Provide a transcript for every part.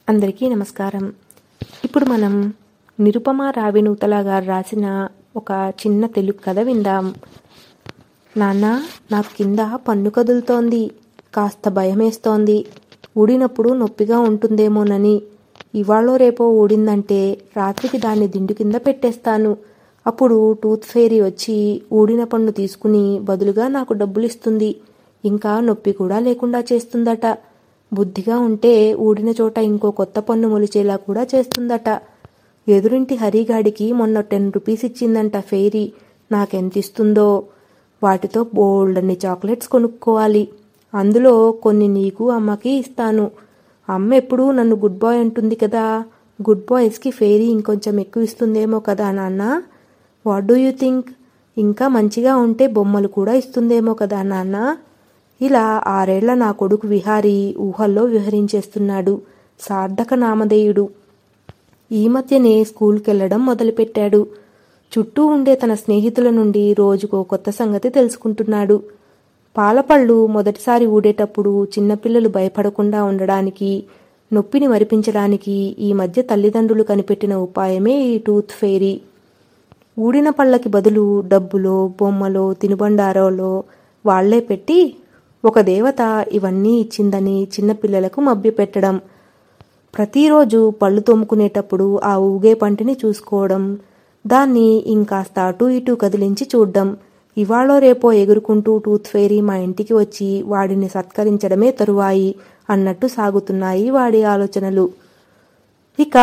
అందరికీ నమస్కారం ఇప్పుడు మనం నిరుపమ రావినూతల గారు రాసిన ఒక చిన్న తెలుగు కథ విందాం నాన్న నాకు కింద పన్ను కదులుతోంది కాస్త భయమేస్తోంది ఊడినప్పుడు నొప్పిగా ఉంటుందేమోనని ఇవాళో రేపో ఊడిందంటే రాత్రికి దాన్ని దిండు కింద పెట్టేస్తాను అప్పుడు టూత్ ఫెయిరీ వచ్చి ఊడిన పన్ను తీసుకుని బదులుగా నాకు డబ్బులు ఇస్తుంది ఇంకా నొప్పి కూడా లేకుండా చేస్తుందట బుద్ధిగా ఉంటే ఊడిన చోట ఇంకో కొత్త పన్ను మొలిచేలా కూడా చేస్తుందట ఎదురింటి హరిగాడికి మొన్న టెన్ రూపీస్ ఇచ్చిందంట ఫెయిరీ నాకెంత ఇస్తుందో వాటితో బోల్డన్ని చాక్లెట్స్ కొనుక్కోవాలి అందులో కొన్ని నీకు అమ్మకి ఇస్తాను అమ్మ ఎప్పుడూ నన్ను గుడ్ బాయ్ అంటుంది కదా గుడ్ బాయ్స్కి ఫెయిరీ ఇంకొంచెం ఎక్కువ ఇస్తుందేమో కదా నాన్న వాట్ డూ యూ థింక్ ఇంకా మంచిగా ఉంటే బొమ్మలు కూడా ఇస్తుందేమో కదా నాన్న ఇలా ఆరేళ్ల నా కొడుకు విహారీ ఊహల్లో విహరించేస్తున్నాడు సార్థక నామధేయుడు ఈ మధ్యనే స్కూల్కెళ్లడం మొదలుపెట్టాడు చుట్టూ ఉండే తన స్నేహితుల నుండి రోజుకో కొత్త సంగతి తెలుసుకుంటున్నాడు పాలపళ్ళు మొదటిసారి ఊడేటప్పుడు చిన్నపిల్లలు భయపడకుండా ఉండడానికి నొప్పిని మరిపించడానికి ఈ మధ్య తల్లిదండ్రులు కనిపెట్టిన ఉపాయమే ఈ టూత్ ఫెయిరీ ఊడిన పళ్ళకి బదులు డబ్బులో బొమ్మలో తినుబండారాలో వాళ్లే పెట్టి ఒక దేవత ఇవన్నీ ఇచ్చిందని చిన్నపిల్లలకు మభ్యపెట్టడం ప్రతిరోజు పళ్ళు తోముకునేటప్పుడు ఆ ఊగే పంటిని చూసుకోవడం దాన్ని ఇంకాస్త అటూ ఇటూ కదిలించి చూడ్డం ఇవాళో రేపో ఎగురుకుంటూ టూత్ ఫెయిరీ మా ఇంటికి వచ్చి వాడిని సత్కరించడమే తరువాయి అన్నట్టు సాగుతున్నాయి వాడి ఆలోచనలు ఇక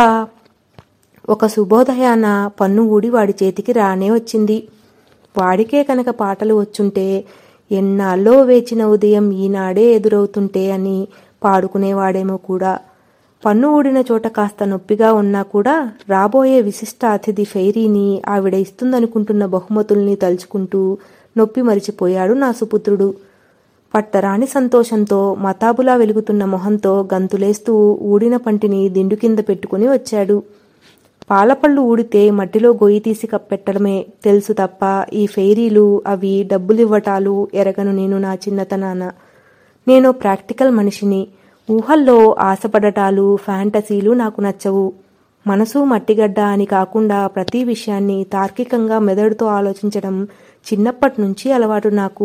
ఒక శుభోదయాన పన్ను ఊడి వాడి చేతికి రానే వచ్చింది వాడికే కనుక పాటలు వచ్చుంటే ఎన్నాళ్ళో వేచిన ఉదయం ఈనాడే ఎదురవుతుంటే అని పాడుకునేవాడేమో కూడా పన్ను ఊడిన చోట కాస్త నొప్పిగా ఉన్నా కూడా రాబోయే విశిష్ట అతిథి ఫెయిరీని ఆవిడ ఇస్తుందనుకుంటున్న బహుమతుల్ని తలుచుకుంటూ నొప్పి మరిచిపోయాడు నా సుపుత్రుడు పట్టరాని సంతోషంతో మతాబులా వెలుగుతున్న మొహంతో గంతులేస్తూ ఊడిన పంటిని దిండు కింద పెట్టుకుని వచ్చాడు పాలపళ్ళు ఊడితే మట్టిలో గొయ్యి తీసి కప్పెట్టడమే తెలుసు తప్ప ఈ ఫెయిరీలు అవి డబ్బులివ్వటాలు ఎరగను నేను నా చిన్నతనాన నేను ప్రాక్టికల్ మనిషిని ఊహల్లో ఆశపడటాలు ఫ్యాంటసీలు నాకు నచ్చవు మనసు మట్టిగడ్డ అని కాకుండా ప్రతి విషయాన్ని తార్కికంగా మెదడుతో ఆలోచించడం చిన్నప్పటి నుంచి అలవాటు నాకు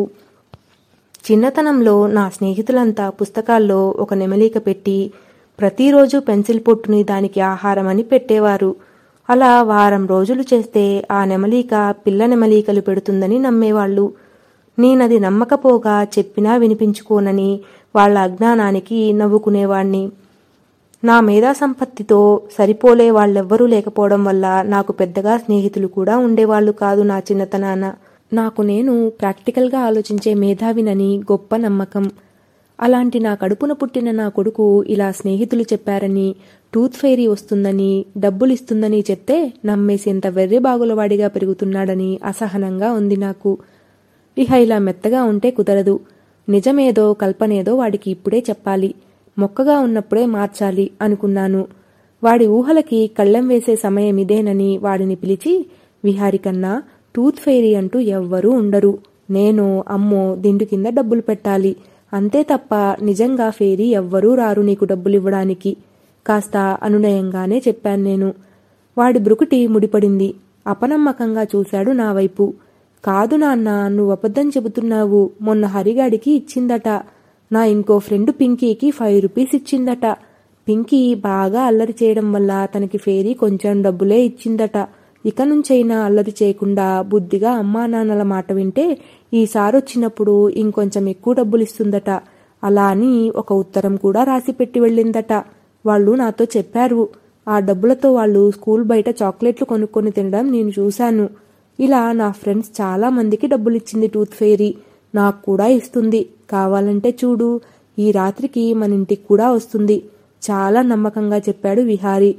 చిన్నతనంలో నా స్నేహితులంతా పుస్తకాల్లో ఒక నెమలిక పెట్టి ప్రతిరోజు పెన్సిల్ పొట్టుని దానికి ఆహారమని పెట్టేవారు అలా వారం రోజులు చేస్తే ఆ నెమలిక పిల్ల నెమలికలు పెడుతుందని నమ్మేవాళ్ళు నేనది నమ్మకపోగా చెప్పినా వినిపించుకోనని వాళ్ల అజ్ఞానానికి నవ్వుకునేవాణ్ణి నా మేధా సంపత్తితో సరిపోలే వాళ్ళెవ్వరూ లేకపోవడం వల్ల నాకు పెద్దగా స్నేహితులు కూడా ఉండేవాళ్లు కాదు నా చిన్నతనాన నాకు నేను ప్రాక్టికల్గా ఆలోచించే మేధావినని గొప్ప నమ్మకం అలాంటి నా కడుపున పుట్టిన నా కొడుకు ఇలా స్నేహితులు చెప్పారని టూత్ ఫెయిరీ వస్తుందని డబ్బులిస్తుందని చెప్తే నమ్మేసేంత వెర్రి బాగులవాడిగా పెరుగుతున్నాడని అసహనంగా ఉంది నాకు ఇహ ఇలా మెత్తగా ఉంటే కుదరదు నిజమేదో కల్పనేదో వాడికి ఇప్పుడే చెప్పాలి మొక్కగా ఉన్నప్పుడే మార్చాలి అనుకున్నాను వాడి ఊహలకి కళ్ళెం వేసే సమయం ఇదేనని వాడిని పిలిచి విహారికన్నా టూత్ ఫెయిరీ అంటూ ఎవ్వరూ ఉండరు నేను అమ్మో దిండు కింద డబ్బులు పెట్టాలి అంతే తప్ప నిజంగా ఫేరీ ఎవ్వరూ రారు నీకు డబ్బులివ్వడానికి కాస్త అనునయంగానే చెప్పాను నేను వాడి బ్రుకుటి ముడిపడింది అపనమ్మకంగా చూశాడు నా వైపు కాదు నాన్న నువ్వు అబద్ధం చెబుతున్నావు మొన్న హరిగాడికి ఇచ్చిందట నా ఇంకో ఫ్రెండ్ పింకీకి ఫైవ్ రూపీస్ ఇచ్చిందట పింకీ బాగా అల్లరి చేయడం వల్ల తనకి ఫేరీ కొంచెం డబ్బులే ఇచ్చిందట ఇక నుంచైనా అల్లరి చేయకుండా బుద్ధిగా అమ్మా నాన్నల మాట వింటే ఈసారొచ్చినప్పుడు ఇంకొంచెం ఎక్కువ డబ్బులు ఇస్తుందట అలా అని ఒక ఉత్తరం కూడా రాసి పెట్టి వెళ్ళిందట వాళ్ళు నాతో చెప్పారు ఆ డబ్బులతో వాళ్ళు స్కూల్ బయట చాక్లెట్లు కొనుక్కొని తినడం నేను చూశాను ఇలా నా ఫ్రెండ్స్ చాలా మందికి డబ్బులిచ్చింది టూత్ ఫెయిరీ నాకు కూడా ఇస్తుంది కావాలంటే చూడు ఈ రాత్రికి మన ఇంటికి కూడా వస్తుంది చాలా నమ్మకంగా చెప్పాడు విహారీ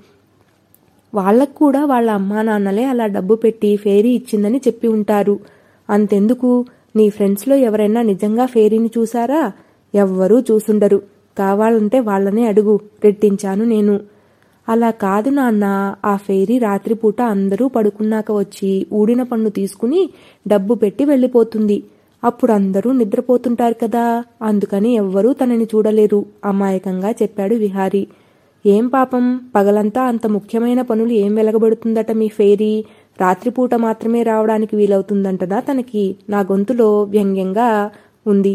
వాళ్లకు కూడా వాళ్ళ అమ్మా నాన్నలే అలా డబ్బు పెట్టి ఫేరీ ఇచ్చిందని చెప్పి ఉంటారు అంతెందుకు నీ ఫ్రెండ్స్లో ఎవరైనా నిజంగా ఫేరీని చూసారా ఎవ్వరూ చూసుండరు కావాలంటే వాళ్ళనే అడుగు రెట్టించాను నేను అలా కాదు నాన్న ఆ ఫేరీ రాత్రిపూట అందరూ పడుకున్నాక వచ్చి ఊడిన పన్ను తీసుకుని డబ్బు పెట్టి వెళ్ళిపోతుంది అప్పుడు అందరూ నిద్రపోతుంటారు కదా అందుకని ఎవ్వరూ తనని చూడలేరు అమాయకంగా చెప్పాడు విహారీ ఏం పాపం పగలంతా అంత ముఖ్యమైన పనులు ఏం వెలగబడుతుందట మీ ఫేరీ రాత్రిపూట మాత్రమే రావడానికి వీలవుతుందంటదా తనకి నా గొంతులో వ్యంగ్యంగా ఉంది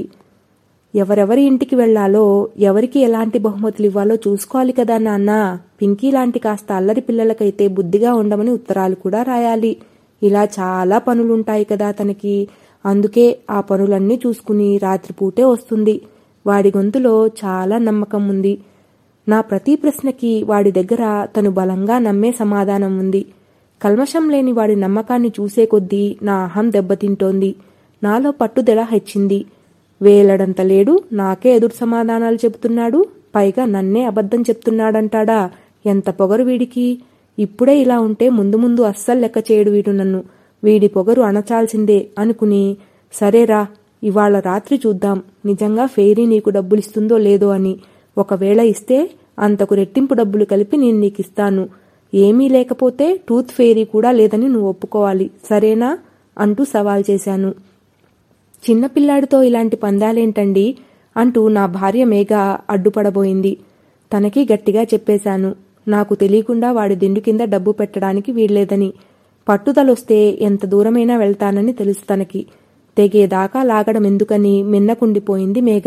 ఎవరెవరి ఇంటికి వెళ్లాలో ఎవరికి ఎలాంటి బహుమతులు ఇవ్వాలో చూసుకోవాలి కదా నాన్న పింకీ లాంటి కాస్త అల్లరి పిల్లలకైతే బుద్ధిగా ఉండమని ఉత్తరాలు కూడా రాయాలి ఇలా చాలా పనులుంటాయి కదా తనకి అందుకే ఆ పనులన్నీ చూసుకుని రాత్రిపూటే వస్తుంది వాడి గొంతులో చాలా నమ్మకం ఉంది నా ప్రతి ప్రశ్నకి వాడి దగ్గర తను బలంగా నమ్మే సమాధానం ఉంది కల్మషం లేని వాడి నమ్మకాన్ని చూసే కొద్దీ నా అహం దెబ్బతింటోంది నాలో పట్టుదల హెచ్చింది వేలడంత లేడు నాకే ఎదురు సమాధానాలు చెబుతున్నాడు పైగా నన్నే అబద్ధం చెప్తున్నాడంటాడా ఎంత పొగరు వీడికి ఇప్పుడే ఇలా ఉంటే ముందు ముందు అస్సలు లెక్క చేయడు వీడు నన్ను వీడి పొగరు అణచాల్సిందే అనుకుని సరేరా ఇవాళ రాత్రి చూద్దాం నిజంగా ఫేరీ నీకు డబ్బులిస్తుందో లేదో అని ఒకవేళ ఇస్తే అంతకు రెట్టింపు డబ్బులు కలిపి నేను నీకిస్తాను ఏమీ లేకపోతే టూత్ ఫేరీ కూడా లేదని నువ్వు ఒప్పుకోవాలి సరేనా అంటూ సవాల్ చేశాను చిన్నపిల్లాడితో ఇలాంటి పందాలేంటండి అంటూ నా భార్య మేఘ అడ్డుపడబోయింది తనకి గట్టిగా చెప్పేశాను నాకు తెలియకుండా వాడి దిండు కింద డబ్బు పెట్టడానికి వీల్లేదని పట్టుదలొస్తే ఎంత దూరమైనా వెళ్తానని తెలుసు తనకి తెగేదాకా లాగడం ఎందుకని మిన్నకుండిపోయింది మేఘ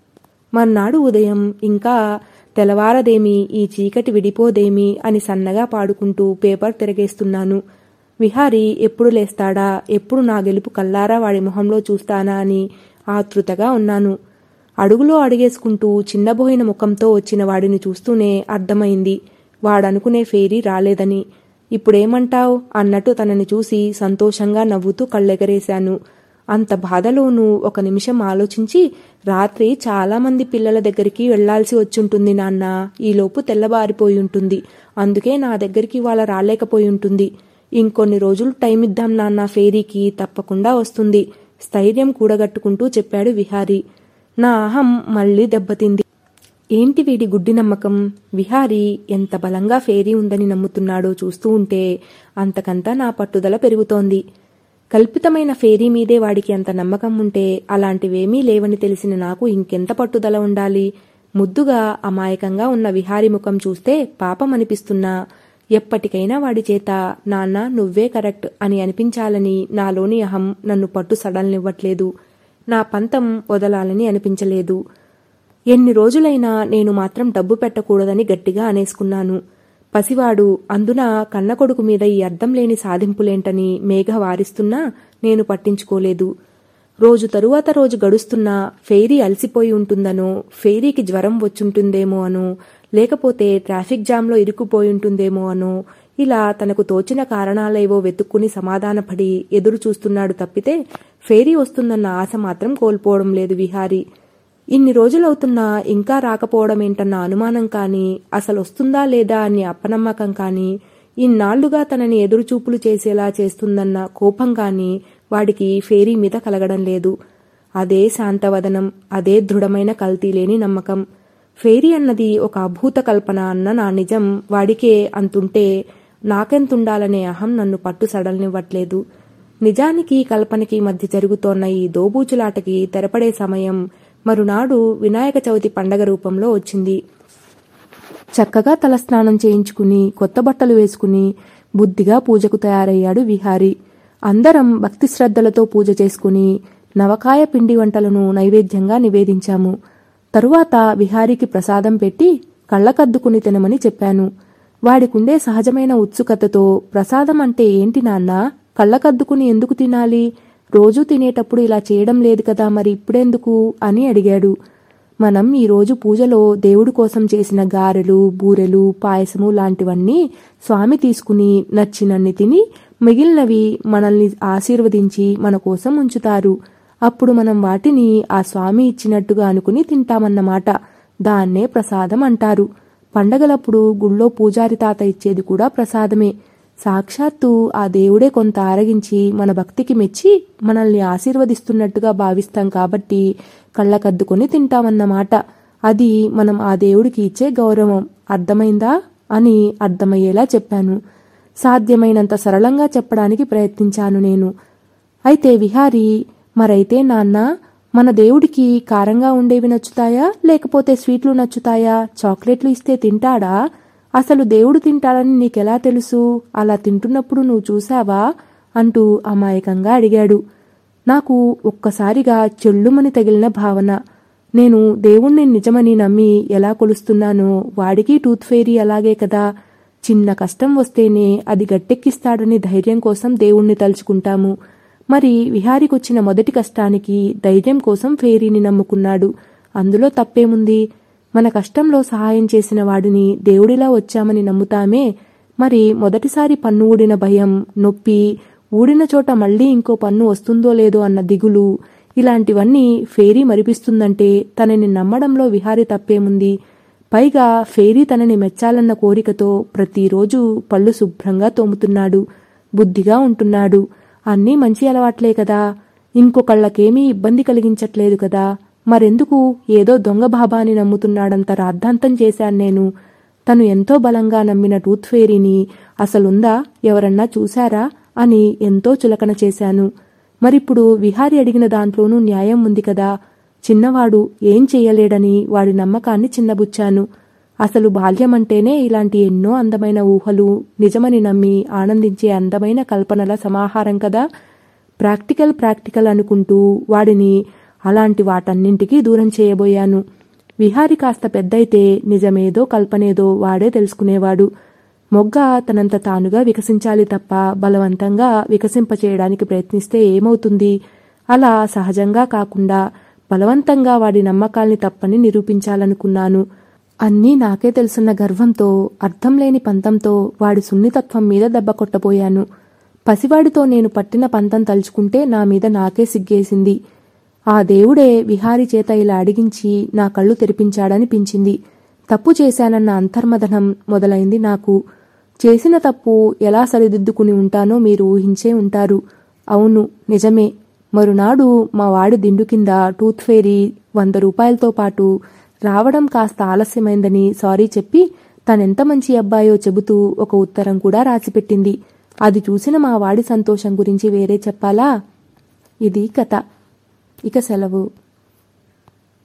మర్నాడు ఉదయం ఇంకా తెల్లవారదేమి ఈ చీకటి విడిపోదేమి అని సన్నగా పాడుకుంటూ పేపర్ తిరగేస్తున్నాను విహారి ఎప్పుడు లేస్తాడా ఎప్పుడు నా గెలుపు కల్లారా వాడి మొహంలో చూస్తానా అని ఆతృతగా ఉన్నాను అడుగులో అడిగేసుకుంటూ చిన్నబోయిన ముఖంతో వచ్చిన వాడిని చూస్తూనే అర్థమైంది వాడనుకునే ఫేరీ రాలేదని ఇప్పుడేమంటావ్ అన్నట్టు తనని చూసి సంతోషంగా నవ్వుతూ కళ్ళెగరేశాను అంత బాధలోనూ ఒక నిమిషం ఆలోచించి రాత్రి చాలామంది పిల్లల దగ్గరికి వెళ్లాల్సి వచ్చుంటుంది నాన్న ఈలోపు తెల్లబారిపోయి ఉంటుంది అందుకే నా దగ్గరికి వాళ్ళ రాలేకపోయి ఉంటుంది ఇంకొన్ని రోజులు టైం ఇద్దాం నాన్న ఫేరీకి తప్పకుండా వస్తుంది స్థైర్యం కూడగట్టుకుంటూ చెప్పాడు విహారీ నా అహం మళ్ళీ దెబ్బతింది ఏంటి వీడి గుడ్డి నమ్మకం విహారీ ఎంత బలంగా ఫేరీ ఉందని నమ్ముతున్నాడో చూస్తూ ఉంటే అంతకంతా నా పట్టుదల పెరుగుతోంది కల్పితమైన ఫేరీ మీదే వాడికి అంత నమ్మకం ఉంటే అలాంటివేమీ లేవని తెలిసిన నాకు ఇంకెంత పట్టుదల ఉండాలి ముద్దుగా అమాయకంగా ఉన్న విహారి ముఖం చూస్తే పాపం అనిపిస్తున్నా ఎప్పటికైనా వాడి చేత నాన్న నువ్వే కరెక్ట్ అని అనిపించాలని నాలోని అహం నన్ను పట్టు సడల్నివ్వట్లేదు నా పంతం వదలాలని అనిపించలేదు ఎన్ని రోజులైనా నేను మాత్రం డబ్బు పెట్టకూడదని గట్టిగా అనేసుకున్నాను పసివాడు అందున కన్నకొడుకు మీద ఈ అర్థం లేని సాధింపులేంటని మేఘ వారిస్తున్నా నేను పట్టించుకోలేదు రోజు తరువాత రోజు గడుస్తున్నా ఫెయిరీ అలసిపోయి ఉంటుందనో ఫెయిరీకి జ్వరం వచ్చుంటుందేమో అనో లేకపోతే ట్రాఫిక్ జామ్లో ఇరుక్కుపోయి ఉంటుందేమో అనో ఇలా తనకు తోచిన కారణాలేవో వెతుక్కుని సమాధానపడి ఎదురు చూస్తున్నాడు తప్పితే ఫేరీ వస్తుందన్న ఆశ మాత్రం కోల్పోవడం లేదు విహారీ ఇన్ని రోజులవుతున్నా ఇంకా రాకపోవడమేంటన్న అనుమానం కాని అసలు వస్తుందా లేదా అని అపనమ్మకం కాని ఇన్నాళ్లుగా తనని ఎదురుచూపులు చేసేలా చేస్తుందన్న కోపం కాని వాడికి ఫేరీ మీద కలగడం లేదు అదే శాంతవదనం అదే దృఢమైన కల్తీ లేని నమ్మకం ఫేరీ అన్నది ఒక అభూత కల్పన అన్న నా నిజం వాడికే అంతుంటే నాకెంతుండాలనే అహం నన్ను పట్టు సడల్నివ్వట్లేదు నిజానికి కల్పనకి మధ్య జరుగుతోన్న ఈ దోబూచులాటకి తెరపడే సమయం మరునాడు వినాయక చవితి పండగ రూపంలో వచ్చింది చక్కగా తలస్నానం చేయించుకుని కొత్త బట్టలు వేసుకుని బుద్ధిగా పూజకు తయారయ్యాడు విహారి అందరం భక్తి శ్రద్ధలతో పూజ చేసుకుని నవకాయ పిండి వంటలను నైవేద్యంగా నివేదించాము తరువాత విహారికి ప్రసాదం పెట్టి కళ్ళకద్దుకుని తినమని చెప్పాను వాడికుండే సహజమైన ఉత్సుకతతో ప్రసాదం అంటే ఏంటి నాన్న కళ్ళకద్దుకుని ఎందుకు తినాలి రోజూ తినేటప్పుడు ఇలా చేయడం లేదు కదా మరి ఇప్పుడెందుకు అని అడిగాడు మనం ఈరోజు పూజలో దేవుడి కోసం చేసిన గారెలు బూరెలు పాయసము లాంటివన్నీ స్వామి తీసుకుని నచ్చినన్ని తిని మిగిలినవి మనల్ని ఆశీర్వదించి మన కోసం ఉంచుతారు అప్పుడు మనం వాటిని ఆ స్వామి ఇచ్చినట్టుగా అనుకుని తింటామన్నమాట దాన్నే ప్రసాదం అంటారు పండగలప్పుడు గుళ్ళో పూజారి తాత ఇచ్చేది కూడా ప్రసాదమే సాక్షాత్తు ఆ దేవుడే కొంత ఆరగించి మన భక్తికి మెచ్చి మనల్ని ఆశీర్వదిస్తున్నట్టుగా భావిస్తాం కాబట్టి కళ్ళకద్దుకొని తింటామన్నమాట అది మనం ఆ దేవుడికి ఇచ్చే గౌరవం అర్థమైందా అని అర్థమయ్యేలా చెప్పాను సాధ్యమైనంత సరళంగా చెప్పడానికి ప్రయత్నించాను నేను అయితే విహారీ మరైతే నాన్న మన దేవుడికి కారంగా ఉండేవి నచ్చుతాయా లేకపోతే స్వీట్లు నచ్చుతాయా చాక్లెట్లు ఇస్తే తింటాడా అసలు దేవుడు తింటాడని నీకెలా తెలుసు అలా తింటున్నప్పుడు నువ్వు చూసావా అంటూ అమాయకంగా అడిగాడు నాకు ఒక్కసారిగా చెల్లుమని తగిలిన భావన నేను దేవుణ్ణి నిజమని నమ్మి ఎలా కొలుస్తున్నానో వాడికి టూత్ ఫెయిరీ అలాగే కదా చిన్న కష్టం వస్తేనే అది గట్టెక్కిస్తాడని ధైర్యం కోసం దేవుణ్ణి తలుచుకుంటాము మరి విహారికొచ్చిన మొదటి కష్టానికి ధైర్యం కోసం ఫేరీని నమ్ముకున్నాడు అందులో తప్పేముంది మన కష్టంలో సహాయం చేసిన వాడిని దేవుడిలా వచ్చామని నమ్ముతామే మరి మొదటిసారి పన్ను ఊడిన భయం నొప్పి ఊడిన చోట మళ్ళీ ఇంకో పన్ను వస్తుందో లేదో అన్న దిగులు ఇలాంటివన్నీ ఫేరీ మరిపిస్తుందంటే తనని నమ్మడంలో విహారి తప్పేముంది పైగా ఫేరీ తనని మెచ్చాలన్న కోరికతో ప్రతిరోజు పళ్ళు శుభ్రంగా తోముతున్నాడు బుద్ధిగా ఉంటున్నాడు అన్నీ మంచి అలవాట్లే కదా ఇంకొకళ్ళకేమీ ఇబ్బంది కలిగించట్లేదు కదా మరెందుకు ఏదో దొంగ బాబాని నమ్ముతున్నాడంత రాద్ధాంతం చేశాను నేను తను ఎంతో బలంగా నమ్మిన టూత్ ఫేరీని అసలుందా ఎవరన్నా చూశారా అని ఎంతో చులకన చేశాను మరిప్పుడు విహారి అడిగిన దాంట్లోనూ న్యాయం ఉంది కదా చిన్నవాడు ఏం చెయ్యలేడని వాడి నమ్మకాన్ని చిన్నబుచ్చాను అసలు బాల్యమంటేనే ఇలాంటి ఎన్నో అందమైన ఊహలు నిజమని నమ్మి ఆనందించే అందమైన కల్పనల సమాహారం కదా ప్రాక్టికల్ ప్రాక్టికల్ అనుకుంటూ వాడిని అలాంటి వాటన్నింటికీ దూరం చేయబోయాను విహారి కాస్త పెద్దయితే నిజమేదో కల్పనేదో వాడే తెలుసుకునేవాడు మొగ్గ తనంత తానుగా వికసించాలి తప్ప బలవంతంగా వికసింపచేయడానికి ప్రయత్నిస్తే ఏమవుతుంది అలా సహజంగా కాకుండా బలవంతంగా వాడి నమ్మకాల్ని తప్పని నిరూపించాలనుకున్నాను అన్నీ నాకే తెలుసున్న గర్వంతో అర్థం లేని పంతంతో వాడి సున్నితత్వం మీద దెబ్బ కొట్టబోయాను పసివాడితో నేను పట్టిన పంతం తలుచుకుంటే నా మీద నాకే సిగ్గేసింది ఆ దేవుడే విహారి చేత ఇలా అడిగించి నా కళ్ళు తెరిపించాడనిపించింది తప్పు చేశానన్న అంతర్మదనం మొదలైంది నాకు చేసిన తప్పు ఎలా సరిదిద్దుకుని ఉంటానో మీరు ఊహించే ఉంటారు అవును నిజమే మరునాడు మా వాడి దిండు కింద టూత్ ఫేరీ వంద రూపాయలతో పాటు రావడం కాస్త ఆలస్యమైందని సారీ చెప్పి తనెంత మంచి అబ్బాయో చెబుతూ ఒక ఉత్తరం కూడా రాసిపెట్టింది అది చూసిన మా వాడి సంతోషం గురించి వేరే చెప్పాలా ఇది కథ ఇక సెలవు